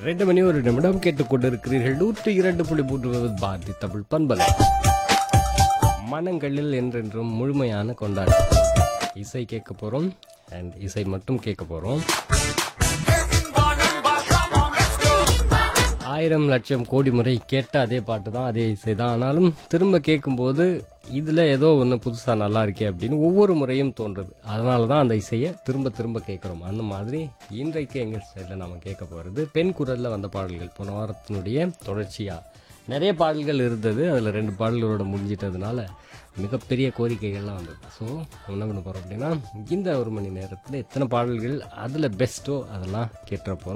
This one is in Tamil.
ரெண்டு மணி ஒரு நிமிடம் கேட்டுக்கொண்டிருக்கிறீர்கள் நூற்றி இரண்டு புள்ளி மூன்று பாரதி தமிழ் பண்பலை மனங்களில் என்றென்றும் முழுமையான கொண்டாட்டம் இசை கேட்க போறோம் அண்ட் இசை மட்டும் கேட்க போறோம் ஆயிரம் லட்சம் கோடி முறை கேட்ட அதே பாட்டு தான் அதே இசை தான் ஆனாலும் திரும்ப கேட்கும்போது இதில் ஏதோ ஒன்று புதுசாக நல்லா இருக்கே அப்படின்னு ஒவ்வொரு முறையும் தோன்றுது அதனால தான் அந்த இசையை திரும்ப திரும்ப கேட்குறோம் அந்த மாதிரி இன்றைக்கு எங்கள் சைடில் நம்ம கேட்க போகிறது பெண் குரலில் வந்த பாடல்கள் போன வாரத்தினுடைய தொடர்ச்சியாக நிறைய பாடல்கள் இருந்தது அதில் ரெண்டு பாடல்களோட முடிஞ்சிட்டதுனால மிகப்பெரிய கோரிக்கைகள்லாம் வந்தது ஸோ என்ன பண்ண போகிறோம் அப்படின்னா இந்த ஒரு மணி நேரத்தில் எத்தனை பாடல்கள் அதில் பெஸ்ட்டோ அதெல்லாம் கேட்டுற போகிறோம்